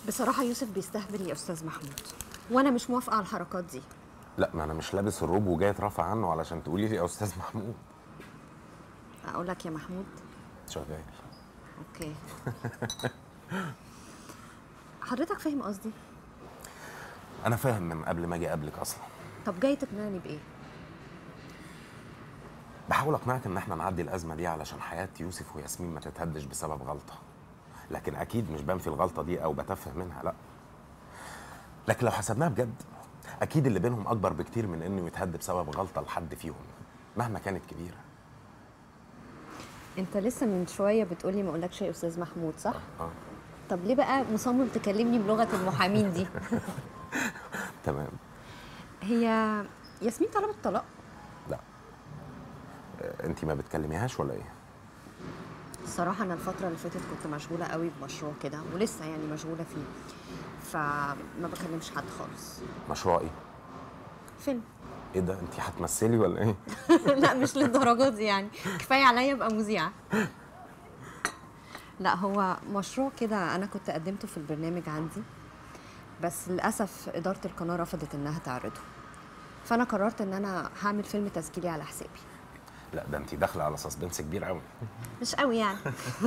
بصراحه يوسف بيستهبل يا استاذ محمود وانا مش موافقه على الحركات دي لا ما انا مش لابس الروب وجاي اترافع عنه علشان تقولي لي يا استاذ محمود اقول لك يا محمود شغال اوكي حضرتك فاهم قصدي انا فاهم من قبل ما اجي اقابلك اصلا طب جاي تقنعني بايه بحاول اقنعك ان احنا نعدي الازمه دي علشان حياه يوسف وياسمين ما تتهدش بسبب غلطه لكن اكيد مش بنفي الغلطه دي او بتفه منها لا لكن لو حسبناها بجد اكيد اللي بينهم اكبر بكتير من انه يتهد بسبب غلطه لحد فيهم مهما كانت كبيره انت لسه من شويه بتقولي ما اقولكش يا استاذ محمود صح اه طب ليه بقى مصمم تكلمني بلغه المحامين دي تمام هي ياسمين طلبت طلاق لا انت ما بتكلميهاش ولا ايه الصراحه انا الفتره اللي فاتت كنت مشغوله قوي بمشروع كده ولسه يعني مشغوله فيه فما بكلمش حد خالص مشروع ايه فيلم ايه ده انت هتمثلي ولا ايه لا مش للدرجات دي يعني كفايه عليا ابقى مذيعه لا هو مشروع كده انا كنت قدمته في البرنامج عندي بس للاسف اداره القناه رفضت انها تعرضه فانا قررت ان انا هعمل فيلم تسجيلي على حسابي لا ده انت داخله على سسبنس كبير قوي مش قوي يعني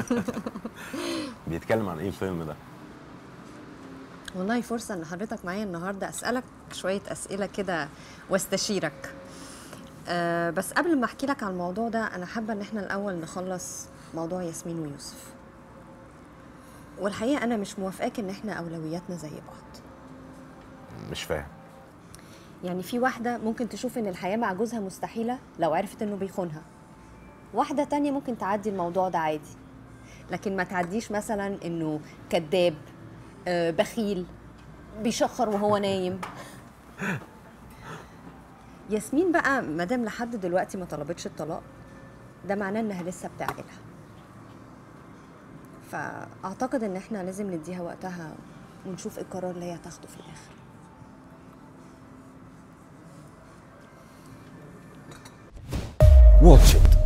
بيتكلم عن ايه الفيلم ده والله فرصه ان حضرتك معايا النهارده اسالك شويه اسئله كده واستشيرك أه بس قبل ما احكي لك عن الموضوع ده انا حابه ان احنا الاول نخلص موضوع ياسمين ويوسف والحقيقه انا مش موافقاك ان احنا اولوياتنا زي بعض مش فاهم يعني في واحده ممكن تشوف ان الحياه مع جوزها مستحيله لو عرفت انه بيخونها واحده تانية ممكن تعدي الموضوع ده عادي لكن ما تعديش مثلا انه كذاب آه، بخيل بيشخر وهو نايم ياسمين بقى مادام لحد دلوقتي ما طلبتش الطلاق ده معناه انها لسه بتعقلها فاعتقد ان احنا لازم نديها وقتها ونشوف ايه القرار اللي هي هتاخده في الاخر واتش إت